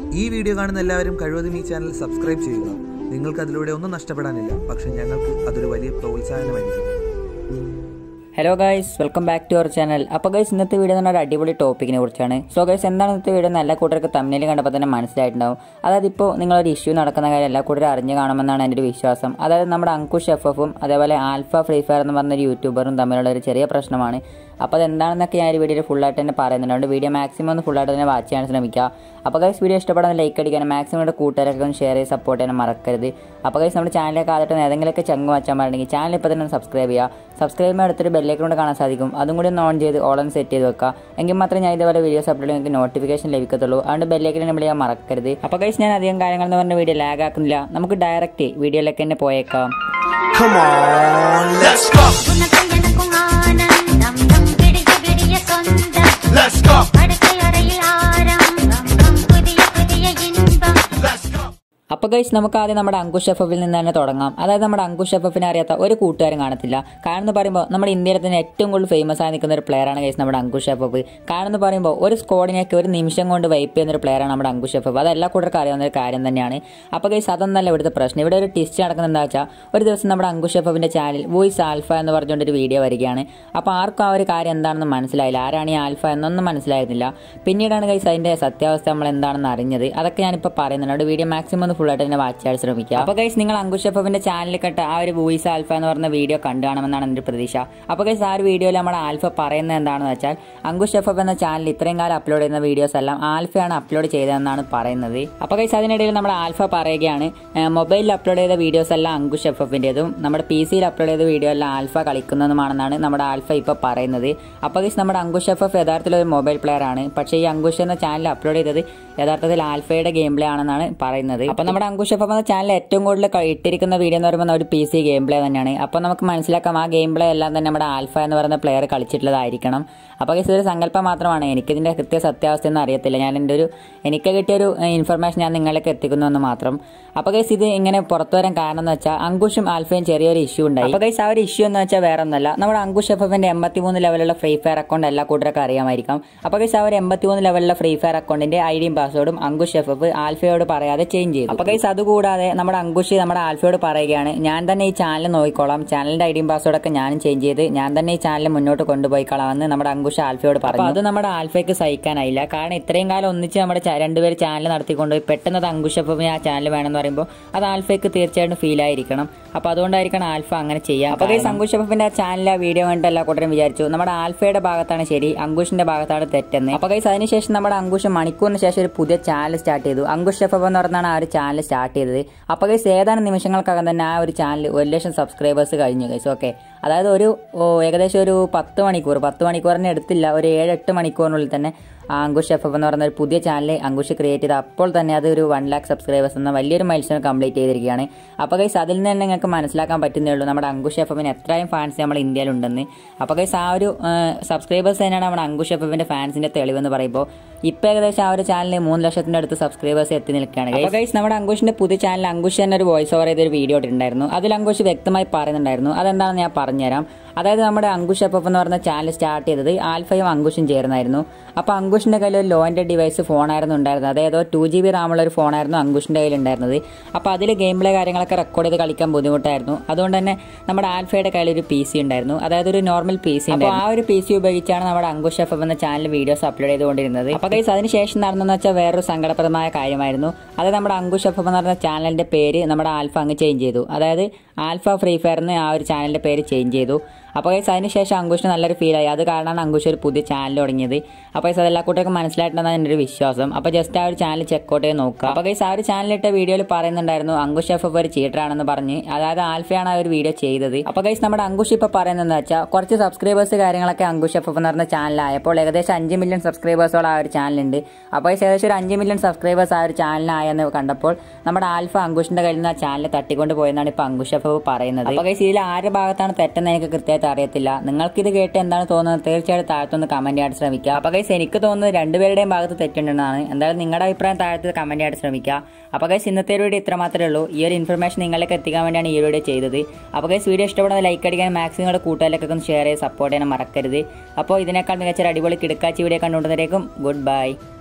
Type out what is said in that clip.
ഈ വീഡിയോ കാണുന്ന എല്ലാവരും കഴിവതും ഈ ചാനൽ സബ്സ്ക്രൈബ് ചെയ്യുക നിങ്ങൾക്ക് അതിലൂടെ ഒന്നും നഷ്ടപ്പെടാനില്ല പക്ഷെ ഞങ്ങൾക്ക് അതൊരു വലിയ പ്രോത്സാഹനമായിരിക്കും hello guys welcome back to our channel അപ്പോൾ ഗൈസ് ഇന്നത്തെ വീഡിയോ എന്ന് പറഞ്ഞാൽ ഒരു അടിപൊളി ടോപ്പിക്കിനെ കുറിച്ചാണ് സോ ഗൈസ് എന്താണ് ഇന്നത്തെ വീഡിയോ എന്ന് എല്ലാ കൂട്ടർക്ക് തമ്മിൽ കണ്ടപ്പോൾ തന്നെ മനസ്സിലായിട്ടുണ്ടാവും അതായത് ഇപ്പോൾ നിങ്ങളൊരു ഇഷ്യൂ നടക്കുന്ന കാര്യം എല്ലാ കൂട്ടരും അറിഞ്ഞു കാണുമെന്നാണ് എൻ്റെ ഒരു വിശ്വാസം അതായത് നമ്മുടെ അങ്കുഷ് എഫ് എഫും അതേപോലെ ആൽഫ ഫ്രീ ഫയർ എന്ന് പറഞ്ഞൊരു യൂട്യൂബറും തമ്മിലുള്ള ഒരു ചെറിയ പ്രശ്നമാണ് അപ്പോൾ അതെന്താണെന്നൊക്കെ ഞാൻ ഈ വീഡിയോയിൽ ഫുള്ളായിട്ട് തന്നെ പറയുന്നുണ്ട് അതുകൊണ്ട് വീഡിയോ മാക്സിമം ഒന്ന് ഫുള്ളായിട്ട് തന്നെ വാച്ച് ചെയ്യാൻ ശ്രമിക്കുക അപ്പോൾ ഗൈസ് വീഡിയോ ഇഷ്ടപ്പെടുന്ന ലൈക്ക് അടിക്കാനും മാക്സിമം നമ്മുടെ കൂട്ടുകാരൊക്കെ ഒന്ന് ഷെയർ ചെയ്ത് സപ്പോർട്ട് ചെയ്യാൻ മറക്കരുത് അപ്പോൾ ഗൈസ് നമ്മുടെ ചാനലിലേക്ക് ആദ്യമായിട്ട് ഏതെങ്കിലുമൊക്കെ ചങ്ങ് വെച്ചാൽ മതിയെങ്കിൽ ചാനൽ ഇപ്പോൾ തന്നെ സബ്സ്ക്രൈബ് ചെയ്യുക സബ്സ്ക്രൈബ് ചെയ്യുമ്പോൾ അടുത്തൊരു ബെല്ലേക്ക് കൊണ്ട് കാണാൻ സാധിക്കും അതും കൂടി ഒന്ന് ഓൺ ചെയ്ത് ഓൾ ഒന്ന് സെറ്റ് ചെയ്ത് വെക്കുക എങ്കിൽ മാത്രമേ ഞാൻ ഇതേപോലെ വീഡിയോസ് അപ്ലോഡ് നിങ്ങൾക്ക് നോട്ടിഫിക്കേഷൻ ലഭിക്കത്തുള്ളൂ അതുകൊണ്ട് ബെല്ലേക്ക് എനേബിൾ ചെയ്യാൻ മറക്കരുത് അപ്പോൾ ഗൈസ് ഞാൻ അധികം കാര്യങ്ങൾ എന്ന് പറഞ്ഞ വീഡിയോ ലാഗ് ആക്കുന്നില്ല നമുക്ക് ഡയറക്റ്റ് വീഡിയോയിലേക്ക് തന്നെ പോയേക്കാം Come on, let's go, உனக்கும் ஆனந்தம் நம் விடிய விடிய சொந்தம் let's go, படுக்கை அறையில் ஆரம்பம் நம் புதிய புதிய இன்பம் let's go. അപ്പോൾ ഗൈസ് നമുക്ക് ആദ്യം നമ്മുടെ അങ്കുഷ് എഫ് എഫിൽ നിന്ന് തന്നെ തുടങ്ങാം അതായത് നമ്മുടെ അങ്കുഷ് എഫ് എഫിനെ അറിയാത്ത ഒരു കൂട്ടുകാരും കാണത്തില്ല കാരണം എന്ന് പറയുമ്പോൾ നമ്മുടെ ഇന്ത്യയിൽ തന്നെ ഏറ്റവും കൂടുതൽ ഫേമസ് ആയി നിൽക്കുന്ന ഒരു പ്ലെയറാണ് ഗൈസ് നമ്മുടെ അങ്കുഷ് എഫ് എഫ് കാരണം എന്ന് പറയുമ്പോൾ ഒരു സ്കോഡിനെയൊക്കെ ഒരു നിമിഷം കൊണ്ട് വൈപ്പ് ചെയ്യുന്ന ഒരു പ്ലെയറാണ് നമ്മുടെ അങ്കുഷ് എഫ് എഫ് അത് എല്ലാ കൂട്ടർക്കും അറിയാവുന്ന ഒരു കാര്യം തന്നെയാണ് അപ്പോൾ ഗൈസ് അതൊന്നല്ല ഇവിടുത്തെ പ്രശ്നം ഇവിടെ ഒരു ടിസ്റ്റ് നടക്കുന്നത് എന്താ വെച്ചാൽ ഒരു ദിവസം നമ്മുടെ അങ്കുഷ് എഫ് എഫിൻ്റെ ചാനൽ വോയിസ് ആൽഫ എന്ന് പറഞ്ഞുകൊണ്ടൊരു വീഡിയോ വരികയാണ് അപ്പോൾ ആർക്കും ആ ഒരു കാര്യം എന്താണെന്ന് മനസ്സിലായില്ല ആരാണ് ഈ ആൽഫ എന്നൊന്നും മനസ്സിലായിരുന്നില്ല പിന്നീടാണ് ഗൈസ് അതിൻ്റെ സത്യാവസ്ഥ നമ്മൾ എന്താണെന്ന് അറിഞ്ഞത് അതൊക്കെ ഞാനിപ്പോൾ പറയുന്നുണ്ട് അതുകൊണ്ട് വീഡിയോ മാക്സിമം ഒന്ന് ഫുള്ളായിട്ട് തന്നെ വാച്ച് ചെയ്യാൻ ശ്രമിക്കുക അപ്പോൾ ഗൈസ് നിങ്ങൾ അങ്കുഷ് എഫിന്റെ ചാനലിൽ കെട്ട ആ ഒരു വോയിസ് ആൽഫ എന്ന് പറഞ്ഞ വീഡിയോ കണ്ടു കാണുമെന്നാണ് എൻ്റെ പ്രതീക്ഷ അപ്പോൾ ഗൈസ് ആ ഒരു വീഡിയോയിൽ നമ്മുടെ ആൽഫ പറയുന്നത് എന്താണെന്ന് വെച്ചാൽ അങ്കുഷ് എഫ് എന്ന ചാനൽ ഇത്രയും കാലം അപ്ലോഡ് ചെയ്യുന്ന വീഡിയോസ് എല്ലാം ആൽഫയാണ് അപ്ലോഡ് ചെയ്തതെന്നാണ് പറയുന്നത് അപ്പോൾ ഗൈസ് അതിനിടയിൽ നമ്മുടെ ആൽഫ പറയുകയാണ് മൊബൈലിൽ അപ്ലോഡ് ചെയ്ത വീഡിയോസ് എല്ലാം അങ്കുഷ് എഫ് എഫിൻ്റെതും നമ്മുടെ പി സിയിൽ അപ്ലോഡ് ചെയ്ത വീഡിയോ എല്ലാം ആൽഫ കളിക്കുന്നതുമാണെന്നാണ് നമ്മുടെ ആൽഫ ഇപ്പോൾ പറയുന്നത് അപ്പോൾ ഗൈസ് നമ്മുടെ അങ്കുഷ് എഫ് എഫ് യഥാർത്ഥത്തിൽ ഒരു മൊബൈൽ പ്ലെയർ ആണ് പക്ഷേ ഈ അങ്കുഷ് എന്ന ചാനൽ അപ്ലോഡ് ചെയ്തത് യഥാർത്ഥത്തിൽ ആൽഫയുടെ ഗെയിം പ്ലേ ആണെന്നാണ് പറയുന്നത് അപ്പോൾ നമ്മുടെ അങ്കുഷ് എഫ് എന്ന ചാനൽ ഏറ്റവും കൂടുതൽ ക- ഇട്ടിരിക്കുന്ന വീഡിയോ എന്ന് പറയുമ്പോൾ ഒരു പി സി ഗെയിം പ്ലേ തന്നെയാണ് അപ്പോൾ നമുക്ക് മനസ്സിലാക്കാം ആ ഗെയിം പ്ലേ എല്ലാം തന്നെ നമ്മുടെ ആൽഫ എന്ന് പറയുന്ന പ്ലെയർ കളിച്ചിട്ടുള്ളതായിരിക്കണം അപ്പോൾ ഗൈസ് ഇതൊരു സങ്കല്പം മാത്രമാണ് എനിക്കിതിൻ്റെ കൃത്യ സത്യാവസ്ഥ ഒന്നും അറിയത്തില്ല ഞാൻ എൻ്റെ ഒരു എനിക്ക് കിട്ടിയൊരു ഇൻഫർമേഷൻ ഞാൻ നിങ്ങളിലേക്ക് എത്തിക്കുന്നു എന്ന് മാത്രം അപ്പോൾ ഗൈസ് ഇത് ഇങ്ങനെ പുറത്തു വരാൻ കാരണം എന്ന് വെച്ചാൽ അങ്കുഷും ആൽഫയും ചെറിയൊരു ഇഷ്യൂ ഉണ്ടായി അപ്പോൾ ഗൈസ് ആ ഒരു ഇഷ്യൂ എന്ന് വെച്ചാൽ വേറെ ഒന്നല്ല നമ്മുടെ അങ്കുഷ് എഫ് എഫിന്റെ എൺപത്തി മൂന്ന് ലെവലുള്ള ഫ്രീ ഫയർ അക്കൗണ്ട് എല്ലാ കൂട്ടരൊക്കെ അറിയാമായിരിക്കും അപ്പോൾ ഗൈസ് ആ ഒരു എൺപത്തി മൂന്ന് ലെവലുള്ള ഫ്രീ ഫയർ അക്കൗണ്ടിന്റെ ഐ ഡിയും പാസ്വേഡും അങ്കുഷ് എഫ് എഫ് ആൽഫയോട് പറയാതെ ചേഞ്ച് ചെയ്തു അപ്പോൾ ഗൈസ് അതുകൂടാതെ നമ്മുടെ അങ്കുഷ് നമ്മുടെ ആൽഫയോട് പറയുകയാണ് ഞാൻ തന്നെ ഈ ചാനൽ നോക്കിക്കോളാം ചാനലിന്റെ ഐ ഡിയും പാസ്വേഡൊക്കെ ഞാനും ചേഞ്ച് ചെയ്ത് ഞാൻ തന്നെ ഈ ചാനൽ മുന്നോട്ട് കൊണ്ടുപോയിക്കോളാമെന്ന് നമ്മുടെ അങ്കുഷ് ആൽഫയോട് പറഞ്ഞു അത് നമ്മുടെ ആൽഫയ്ക്ക് സഹിക്കാനായില്ല കാരണം ഇത്രയും കാലം ഒന്നിച്ച് നമ്മുടെ ചാ- രണ്ടുപേര് ചാനൽ നടത്തിക്കൊണ്ടുപോയി പെട്ടെന്ന് അത് അങ്കുഷ് എഫ് എഫിന് ആ ചാനൽ വേണമെന്ന് പറയുമ്പോൾ അത് ആൽഫയ്ക്ക് തീർച്ചയായിട്ടും ഫീൽ ആയിരിക്കണം അപ്പോൾ അതുകൊണ്ടായിരിക്കണം ആൽഫ അങ്ങനെ ചെയ്യുക അപ്പോൾ ഗൈസ് അങ്കുഷ് എഫിന്റെ ആ ചാനലിലെ വീഡിയോ കണ്ടിട്ട് എല്ലാ കൂട്ടരും വിചാരിച്ചു നമ്മുടെ ആൽഫയുടെ ഭാഗത്താണ് ശരി അങ്കുഷിന്റെ ഭാഗത്താണ് തെറ്റെന്ന് അപ്പോൾ ഗൈസ് അതിനുശേഷം നമ്മുടെ അങ്കുഷ് മണിക്കൂറിന് ശേഷം ഒരു പുതിയ ചാനൽ സ്റ്റാർട്ട് ചെയ്തു അങ്കുഷ് എഫ് എന്ന് പറഞ്ഞാണ് ആ ഒരു ചാനൽ സ്റ്റാർട്ട് ചെയ്തത് അപ്പോൾ ഗൈസ് ഏതാനും നിമിഷങ്ങൾക്കകം തന്നെ ആ ഒരു ചാനൽ ഒരു ലക്ഷം സബ്സ്ക്രൈബേഴ്സ് കഴിഞ്ഞു ഗൈസ് ഓക്കെ അതായത് ഒരു ഓ, ഏകദേശം ഒരു പത്ത് മണിക്കൂർ പത്ത് മണിക്കൂറിന് എടുത്തില്ല ഒരു ഏഴ് എട്ട് മണിക്കൂറിനുള്ളിൽ തന്നെ ആ അങ്കുഷ് എഫ് എന്ന് പറയുന്ന ഒരു പുതിയ ചാനൽ അങ്കുഷ് ക്രിയേറ്റ് ചെയ്ത് അപ്പോൾ തന്നെ അത് ഒരു വൺ ലാക്ക് സബ്സ്ക്രൈബേഴ്സ് എന്ന വലിയൊരു മത്സരം കംപ്ലീറ്റ് ചെയ്തിരിക്കുകയാണ് അപ്പോൾ ഗൈസ് അതിൽ നിന്ന് തന്നെ നിങ്ങൾക്ക് മനസ്സിലാക്കാൻ പറ്റുന്നേ ഉള്ളൂ നമ്മുടെ അങ്കുഷ് എഫ് എഫിന് എത്രയും ഫാൻസ് നമ്മുടെ ഇന്ത്യയിലുണ്ടെന്ന് അപ്പോൾ ഗൈസ് ആ ഒരു സബ്സ്ക്രൈബേഴ്സ് തന്നെയാണ് നമ്മുടെ അങ്കുഷ് എഫ് എഫിന്റെ ഫാൻസിന്റെ തെളിവെന്ന് പറയുമ്പോൾ ഇപ്പോൾ ഏകദേശം ആ ഒരു ചാനലിൽ മൂന്ന് ലക്ഷത്തിന്റെ അടുത്ത് സബ്സ്ക്രൈബേഴ്സ് എത്തി നിൽക്കുകയാണ് അപ്പോൾ ഗൈസ് നമ്മുടെ അങ്കുഷിന്റെ പുതിയ ചാനൽ അങ്കുഷ് തന്നെ ഒരു വോയിസ് ഓവർ ചെയ്തൊരു വീഡിയോ ഇട്ടിട്ടുണ്ടായിരുന്നു അതിൽ അങ്കുഷ് വ്യക്തമായി പറയുന്നുണ്ടായിരുന്നു അതെന്താണെന്ന് ഞാൻ പറഞ്ഞുതരാം അതായത് നമ്മുടെ അങ്കുഷ് എഫ് എന്ന് പറഞ്ഞ ചാനൽ സ്റ്റാർട്ട് ചെയ്തത് ആൽഫയും അങ്കുഷും ചേർന്നായിരുന്നു അപ്പോൾ അങ്കുഷിന്റെ കയ്യിൽ ഒരു ലോ എൻ്റെ ഡിവൈസ് ഫോണായിരുന്നു ഉണ്ടായിരുന്നത് അതായത് ടു ജി ബി റാമുള്ള ഒരു ഫോണായിരുന്നു അങ്കുഷിന്റെ കയ്യിൽ ഉണ്ടായിരുന്നത് അപ്പോൾ അതിൽ ഗെയിം പ്ലേ കാര്യങ്ങളൊക്കെ റെക്കോർഡ് ചെയ്ത് കളിക്കാൻ ബുദ്ധിമുട്ടായിരുന്നു അതുകൊണ്ട് തന്നെ നമ്മുടെ ആൽഫയുടെ കയ്യിൽ ഒരു പി സി ഉണ്ടായിരുന്നു അതായത് ഒരു നോർമൽ പി സി അപ്പോൾ ആ ഒരു പി സി ഉപയോഗിച്ചാണ് നമ്മുടെ അങ്കുഷ് എഫ് എന്ന ചാനൽ വീഡിയോസ് അപ്ലോഡ് ചെയ്തുകൊണ്ടിരുന്നത് അപ്പോൾ ഗൈസ് അതിനുശേഷം നടന്നെന്ന് വെച്ചാൽ വേറൊരു സങ്കടപ്രദമായ കാര്യമായിരുന്നു അത് നമ്മുടെ അങ്കുഷ് എഫ് എന്ന് പറഞ്ഞ ചാനലിന്റെ പേര് നമ്മുടെ ആൽഫ അങ്ങ് ചേഞ്ച് ചെയ്തു അതായത് ആൽഫ ഫ്രീ ഫയറിന് ആ ഒരു ചാനലിന്റെ പേര് ചേഞ്ച് ചെയ്തു അപ്പോൾ ഗൈസ് അതിനുശേഷം അങ്കുഷിന് നല്ലൊരു ഫീൽ ആയി അത് കാരണമാണ് അങ്കുഷ് ഒരു പുതിയ ചാനൽ തുടങ്ങിയത് അപ്പോൾ ഗൈസ് അതെല്ലാ കൂട്ടർക്കും മനസ്സിലായിട്ടുണ്ടെന്നാണ് എൻ്റെ ഒരു വിശ്വാസം അപ്പോൾ ജസ്റ്റ് ആ ഒരു ചാനൽ ചെക്കൗട്ട് ചെയ്ത് നോക്കുക അപ്പോൾ ഗൈസ് ആ ഒരു ചാനലിട്ട വീഡിയോയിൽ പറയുന്നുണ്ടായിരുന്നു അങ്കുഷ് എഫ് ഒരു ചീറ്ററാണെന്ന് പറഞ്ഞ് അതായത് ആൽഫയാണ് ആ ഒരു വീഡിയോ ചെയ്തത് അപ്പോൾ ഗൈസ് നമ്മുടെ അങ്കുഷ് ഇപ്പോൾ പറയുന്നത് വെച്ചാൽ കുറച്ച് സബ്സ്ക്രൈബേഴ്സ് കാര്യങ്ങളൊക്കെ അങ്കുഷ് എഫ് എന്ന് പറഞ്ഞ ചാനലായപ്പോൾ ഏകദേശം അഞ്ച് മില്യൺ സബ്സ്ക്രൈബേഴ്സോളം ആ ഒരു ചാനലുണ്ട് അപ്പോൾ ഗൈസ് ഏകദേശം ഒരു അഞ്ച് മില്യൺ സബ്സ്ക്രൈബേഴ്സ് ആ ഒരു ചാനലിനായെന്ന് കണ്ടപ്പോൾ നമ്മുടെ ആൽഫ അങ്കുഷിന്റെ കയ്യിൽ നിന്ന് ആ ചാനൽ തട്ടിക്കൊണ്ട് പോയെന്നാണ് ഇപ്പോൾ അങ്കുഷ് എഫ് പറയുന്നത് അപ്പോൾ ഗൈസ് ഇതിൽ ആരുടെ ഭാഗത്താണ് തെറ്റെന്ന് എനിക്ക് കൃത്യമായിട്ട് അറിയത്തില്ല നിങ്ങൾക്കിത് കേട്ട് എന്താണ് തോന്നുന്നത് തീർച്ചയായിട്ടും താഴത്തൊന്ന് കമന്റ് ചെയ്യാൻ ശ്രമിക്കുക അപ്പോൾ ഗൈസ് എനിക്ക് തോന്നുന്നത് രണ്ടുപേരുടെയും ഭാഗത്ത് തെറ്റുണ്ടെന്നാണ് എന്തായാലും നിങ്ങളുടെ അഭിപ്രായം താഴത്ത് കമന്റ് ചെയ്യാൻ ശ്രമിക്കുക അപ്പോൾ ഗൈസ് ഇന്നത്തെ ഒരു വീഡിയോ ഇത്ര മാത്രമേ ഉള്ളൂ ഈ ഒരു ഇൻഫർമേഷൻ നിങ്ങളിലേക്ക് എത്തിക്കാൻ വേണ്ടിയാണ് ഈ വീഡിയോ ചെയ്തത് അപ്പോൾ ഗൈസ് വീഡിയോ ഇഷ്ടപ്പെടുന്ന ലൈക്ക് അടിക്കാൻ മാക്സിമം നിങ്ങളുടെ കൂട്ടുകാരിലേക്കൊക്കെ ഒന്ന് ഷെയർ ചെയ്ത് സപ്പോർട്ട് ചെയ്യാൻ മറക്കരുത് അപ്പോൾ ഇതിനേക്കാൾ മികച്ച ഒരു അടിപൊളി കിടക്കാച്ചി വീഡിയോ കണ്ടുകൊണ്ടിരേക്കും ഗുഡ് ബൈ